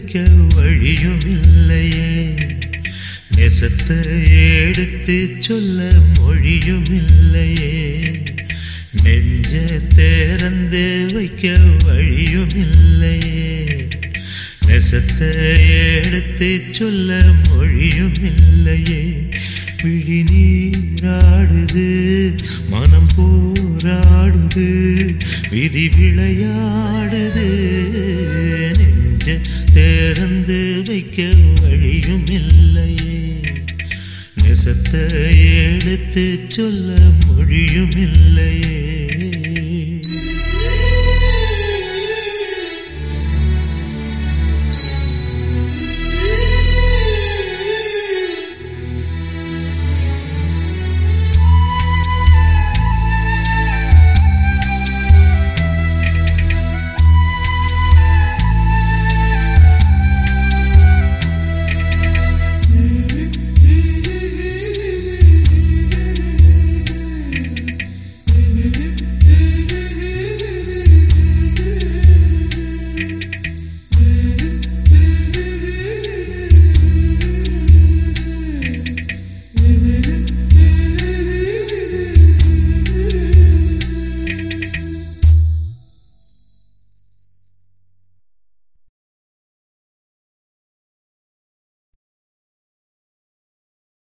வைக்க வழியும் இல்லையே நெசத்தை எடுத்து சொல்ல மொழியும் இல்லையே நெஞ்ச திறந்து வைக்க வழியும் இல்லையே நெசத்தை எடுத்து சொல்ல மொழியும் இல்லையே விழி நீராடுது மனம் போராடுது விதி விளையாடுது நெஞ்ச திறந்து வைக்க வழியும் இல்லையே நெசத்தை எடுத்து சொல்ல மொழியும் இல்லையே